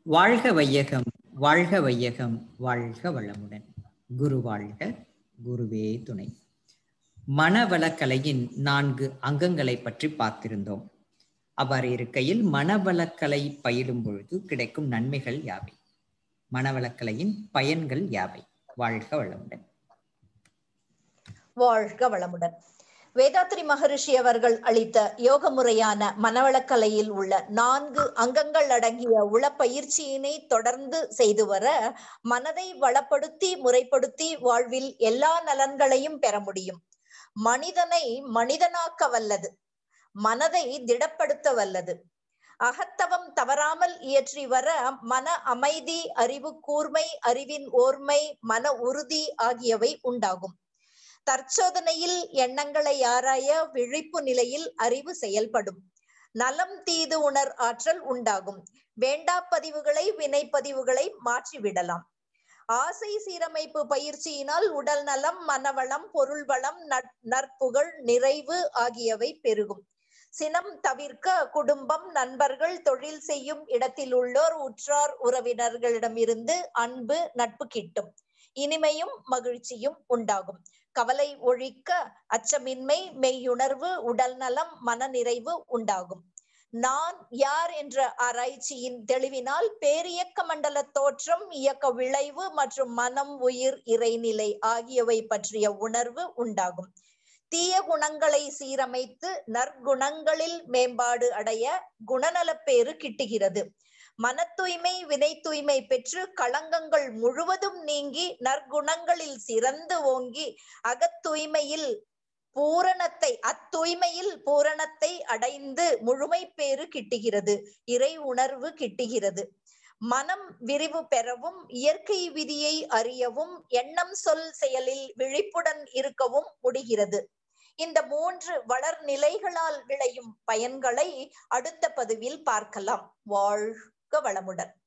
வாழ்க வையகம் வாழ்க வையகம் வாழ்க வளமுடன் குரு வாழ்க குருவே துணை மனவளக்கலையின் நான்கு அங்கங்களை பற்றி பார்த்திருந்தோம் அவ்வாறு இருக்கையில் மனவளக்கலை பயிலும் பொழுது கிடைக்கும் நன்மைகள் யாவை மனவளக்கலையின் பயன்கள் யாவை வாழ்க வளமுடன் வாழ்க வளமுடன் வேதாத்ரி மகரிஷி அவர்கள் அளித்த யோக முறையான மனவளக்கலையில் உள்ள நான்கு அங்கங்கள் அடங்கிய உளப்பயிற்சியினை தொடர்ந்து செய்து வர மனதை வளப்படுத்தி முறைப்படுத்தி வாழ்வில் எல்லா நலன்களையும் பெற முடியும் மனிதனை மனிதனாக்க வல்லது மனதை திடப்படுத்த வல்லது அகத்தவம் தவறாமல் இயற்றி வர மன அமைதி அறிவு கூர்மை அறிவின் ஓர்மை மன உறுதி ஆகியவை உண்டாகும் தற்சோதனையில் எண்ணங்களை ஆராய விழிப்பு நிலையில் அறிவு செயல்படும் நலம் தீது உணர் ஆற்றல் உண்டாகும் வேண்டா பதிவுகளை வினைப்பதிவுகளை மாற்றிவிடலாம் ஆசை சீரமைப்பு பயிற்சியினால் உடல் நலம் மனவளம் பொருள் வளம் நற்புகழ் நிறைவு ஆகியவை பெருகும் சினம் தவிர்க்க குடும்பம் நண்பர்கள் தொழில் செய்யும் இடத்தில் உள்ளோர் உற்றார் உறவினர்களிடமிருந்து அன்பு நட்பு கிட்டும் இனிமையும் மகிழ்ச்சியும் உண்டாகும் கவலை ஒழிக்க அச்சமின்மை மெய்யுணர்வு உடல் நலம் மனநிறைவு உண்டாகும் நான் யார் என்ற ஆராய்ச்சியின் தெளிவினால் பேரியக்க மண்டல தோற்றம் இயக்க விளைவு மற்றும் மனம் உயிர் இறைநிலை ஆகியவை பற்றிய உணர்வு உண்டாகும் தீய குணங்களை சீரமைத்து நற்குணங்களில் மேம்பாடு அடைய குணநலப்பேறு கிட்டுகிறது மன தூய்மை வினை தூய்மை பெற்று களங்கங்கள் முழுவதும் நீங்கி நற்குணங்களில் சிறந்து ஓங்கி அகத்தூய்மையில் பூரணத்தை அத்தூய்மையில் பூரணத்தை அடைந்து முழுமை பேறு கிட்டுகிறது இறை உணர்வு கிட்டுகிறது மனம் விரிவு பெறவும் இயற்கை விதியை அறியவும் எண்ணம் சொல் செயலில் விழிப்புடன் இருக்கவும் முடிகிறது இந்த மூன்று வளர் நிலைகளால் விளையும் பயன்களை அடுத்த பதிவில் பார்க்கலாம் வாழ்க வளமுடன்